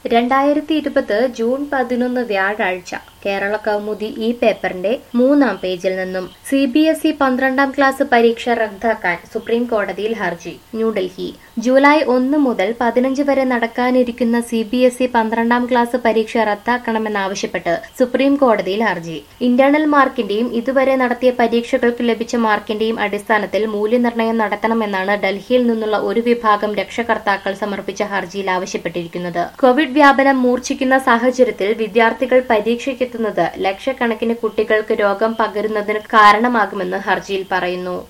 രണ്ടായിരത്തി ഇരുപത് ജൂൺ പതിനൊന്ന് വ്യാഴാഴ്ച കേരള കൗമുദി ഈ പേപ്പറിന്റെ മൂന്നാം പേജിൽ നിന്നും സി ബി എസ് ഇ പന്ത്രണ്ടാം ക്ലാസ് പരീക്ഷ റദ്ദാക്കാൻ സുപ്രീം കോടതിയിൽ ഹർജി ന്യൂഡൽഹി ജൂലൈ ഒന്ന് മുതൽ പതിനഞ്ച് വരെ നടക്കാനിരിക്കുന്ന സി ബി എസ് ഇ പന്ത്രണ്ടാം ക്ലാസ് പരീക്ഷ റദ്ദാക്കണമെന്നാവശ്യപ്പെട്ട് സുപ്രീം കോടതിയിൽ ഹർജി ഇന്റേണൽ മാർക്കിന്റെയും ഇതുവരെ നടത്തിയ പരീക്ഷകൾക്ക് ലഭിച്ച മാർക്കിന്റെയും അടിസ്ഥാനത്തിൽ മൂല്യനിർണ്ണയം നടത്തണമെന്നാണ് ഡൽഹിയിൽ നിന്നുള്ള ഒരു വിഭാഗം രക്ഷകർത്താക്കൾ സമർപ്പിച്ച ഹർജിയിൽ ആവശ്യപ്പെട്ടിരിക്കുന്നത് കോവിഡ് വ്യാപനം മൂർച്ഛിക്കുന്ന സാഹചര്യത്തിൽ വിദ്യാർത്ഥികൾ പരീക്ഷയ്ക്കെത്തുന്നത് ലക്ഷക്കണക്കിന് കുട്ടികൾക്ക് രോഗം പകരുന്നതിന് കാരണമാകുമെന്ന് ഹർജിയിൽ പറയുന്നു